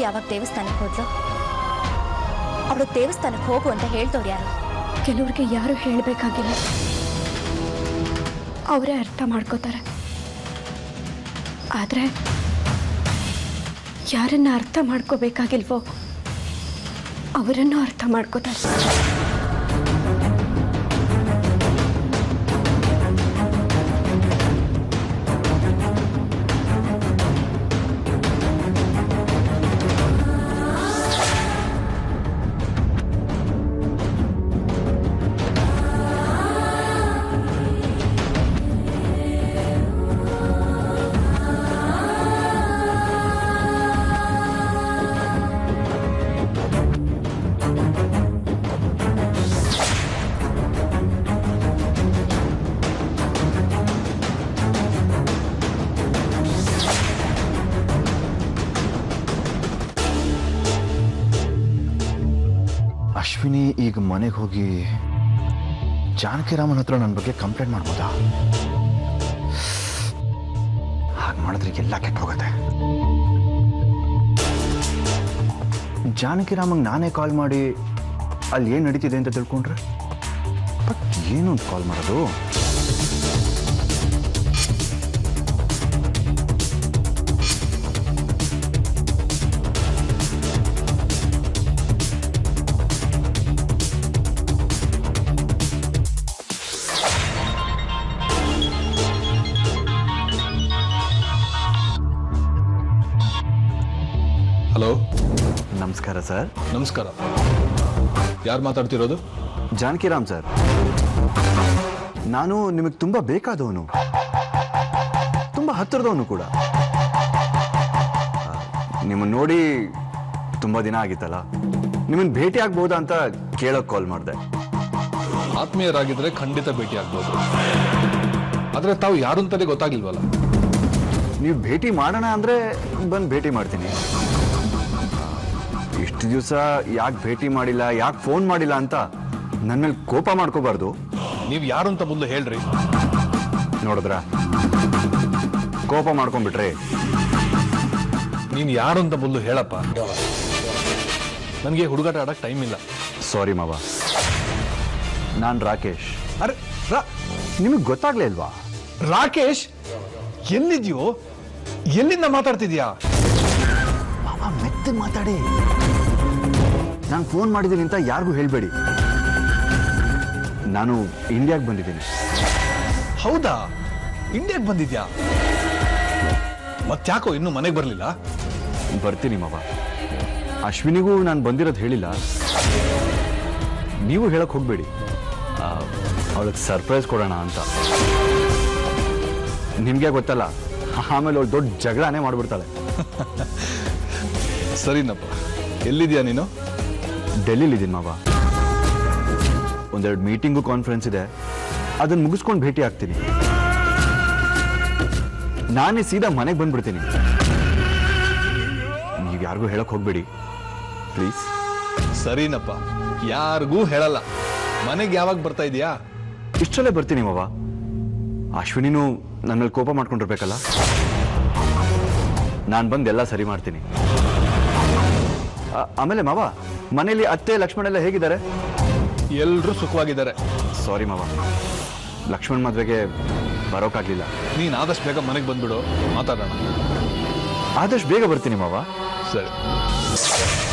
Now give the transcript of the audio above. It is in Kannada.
ಯಾವಾಗ ದೇವಸ್ಥಾನಕ್ಕೆ ಹೋದ್ಲು ಅವಳು ದೇವಸ್ಥಾನಕ್ಕೆ ಹೋಗು ಅಂತ ಹೇಳ್ದವ್ರು ಯಾರು ಕೆಲವ್ರಿಗೆ ಯಾರು ಹೇಳಬೇಕಾಗಿಲ್ಲ ಅವರೇ ಅರ್ಥ ಮಾಡ್ಕೋತಾರೆ ಆದರೆ ಯಾರನ್ನ ಅರ್ಥ ಮಾಡ್ಕೋಬೇಕಾಗಿಲ್ವೋ ಅವರನ್ನು ಅರ್ಥ ಮಾಡ್ಕೋತಾರೆ ಅಶ್ವಿನಿ ಈಗ ಮನೆಗೆ ಹೋಗಿ ಜಾನಕಿರಾಮನ್ ಹತ್ರ ನನ್ನ ಬಗ್ಗೆ ಕಂಪ್ಲೇಂಟ್ ಮಾಡ್ಬೋದಾ ಹಾಗೆ ಮಾಡಿದ್ರೆ ಎಲ್ಲ ಕೆಟ್ಟೋಗತ್ತೆ ಜಾನಕಿರಾಮಂಗೆ ನಾನೇ ಕಾಲ್ ಮಾಡಿ ಅಲ್ಲಿ ಏನು ನಡೀತಿದೆ ಅಂತ ತಿಳ್ಕೊಂಡ್ರೆ ಬಟ್ ಏನು ಅಂತ ಕಾಲ್ ಮಾಡೋದು ಹಲೋ ನಮಸ್ಕಾರ ಸರ್ ನಮಸ್ಕಾರ ಯಾರು ಮಾತಾಡ್ತಿರೋದು ಜಾನಕಿರಾಮ್ ಸರ್ ನಾನು ನಿಮಗೆ ತುಂಬ ಬೇಕಾದವನು ತುಂಬ ಹತ್ತಿರದವನು ಕೂಡ ನಿಮ್ಮನ್ನು ನೋಡಿ ತುಂಬ ದಿನ ಆಗಿತ್ತಲ್ಲ ನಿಮ್ಮನ್ನು ಭೇಟಿ ಆಗ್ಬೋದಾ ಅಂತ ಕೇಳೋಕೆ ಕಾಲ್ ಮಾಡಿದೆ ಆತ್ಮೀಯರಾಗಿದ್ರೆ ಖಂಡಿತ ಭೇಟಿ ಆಗ್ಬೋದು ಆದ್ರೆ ತಾವು ಯಾರು ಅಂತಲೇ ಗೊತ್ತಾಗಿಲ್ವಲ್ಲ ನೀವು ಭೇಟಿ ಮಾಡೋಣ ಅಂದರೆ ಬಂದು ಭೇಟಿ ಮಾಡ್ತೀನಿ ಇಷ್ಟು ದಿವಸ ಯಾಕೆ ಭೇಟಿ ಮಾಡಿಲ್ಲ ಯಾಕೆ ಫೋನ್ ಮಾಡಿಲ್ಲ ಅಂತ ನನ್ನ ಮೇಲೆ ಕೋಪ ಮಾಡ್ಕೋಬಾರ್ದು ನೀವು ಯಾರು ಅಂತ ಮೊದಲು ಹೇಳ್ರಿ ನೋಡಿದ್ರ ಕೋಪ ಮಾಡ್ಕೊಂಡ್ಬಿಟ್ರೆ ನೀನು ಯಾರು ಅಂತ ಮೊದಲು ಹೇಳಪ್ಪ ನನಗೆ ಹುಡುಗಾಟ ಆಡಕ್ ಟೈಮ್ ಇಲ್ಲ ಸಾರಿ ಮಾವ ನಾನು ರಾಕೇಶ್ ಅರೆ ರಾ- ನಿಮಗೆ ಗೊತ್ತಾಗ್ಲೇ ಇಲ್ವಾ ರಾಕೇಶ್ ಎಲ್ಲಿದ್ಯೋ ಎಲ್ಲಿಂದ ಮಾತಾಡ್ತಿದ್ಯಾ ಮಾವ ಮೆತ್ತಗೆ ಮಾತಾಡಿ ನಾನು ಫೋನ್ ಮಾಡಿದ್ದೀನಿ ಅಂತ ಯಾರಿಗೂ ಹೇಳಬೇಡಿ ನಾನು ಇಂಡಿಯಾಗೆ ಬಂದಿದ್ದೀನಿ ಹೌದಾ ಇಂಡಿಯಾಗೆ ಬಂದಿದ್ಯಾ ಮತ್ತ್ಯಾಕೋ ಇನ್ನೂ ಮನೆಗೆ ಬರಲಿಲ್ಲ ಬರ್ತೀನಿ ಮಾವ ಅಶ್ವಿನಿಗೂ ನಾನು ಬಂದಿರೋದು ಹೇಳಿಲ್ಲ ನೀವು ಹೇಳಕ್ ಹೋಗ್ಬೇಡಿ ಅವಳಿಗೆ ಸರ್ಪ್ರೈಸ್ ಕೊಡೋಣ ಅಂತ ನಿಮಗೆ ಗೊತ್ತಲ್ಲ ಆಮೇಲೆ ಅವಳು ದೊಡ್ಡ ಜಗಳನೇ ಮಾಡ್ಬಿಡ್ತಾಳೆ ಸರಿನಪ್ಪ ಎಲ್ಲಿದ್ಯಾ ನೀನು ಡೆಲ್ಲಿಲಿದ್ದೀನಿ ಮಾವ ಒಂದೆರಡು ಮೀಟಿಂಗು ಕಾನ್ಫರೆನ್ಸ್ ಇದೆ ಅದನ್ನ ಮುಗಿಸ್ಕೊಂಡು ಭೇಟಿ ಆಗ್ತೀನಿ ನಾನೇ ಸೀದಾ ಮನೆಗೆ ಬಂದ್ಬಿಡ್ತೀನಿ ನೀವು ಯಾರಿಗೂ ಹೇಳಕ್ ಹೋಗ್ಬೇಡಿ ಪ್ಲೀಸ್ ಸರಿನಪ್ಪ ಯಾರಿಗೂ ಹೇಳಲ್ಲ ಮನೆಗೆ ಯಾವಾಗ ಬರ್ತಾ ಇದೀಯಾ ಇಷ್ಟರಲ್ಲೇ ಬರ್ತೀನಿ ಮಾವ ಅಶ್ವಿನಿನೂ ನನ್ನ ಮೇಲೆ ಕೋಪ ಮಾಡ್ಕೊಂಡಿರ್ಬೇಕಲ್ಲ ನಾನು ಬಂದು ಎಲ್ಲ ಸರಿ ಮಾಡ್ತೀನಿ ಆ- ಆಮೇಲೆ ಮಾವ ಮನೇಲಿ ಅತ್ತೆ ಲಕ್ಷ್ಮಣ ಎಲ್ಲ ಹೇಗಿದ್ದಾರೆ ಎಲ್ರೂ ಸುಖವಾಗಿದ್ದಾರೆ ಸಾರಿ ಮಾವ ಲಕ್ಷ್ಮಣ್ ಮದ್ವೆಗೆ ಬರೋಕ್ಕಾಗ್ಲಿಲ್ಲ ನೀನ್ ಆದಷ್ಟು ಬೇಗ ಮನೆಗೆ ಬಂದ್ಬಿಡು ಮಾತಾಡೋಣ ಆದಷ್ಟು ಬೇಗ ಬರ್ತೀನಿ ಮಾವ ಸರಿ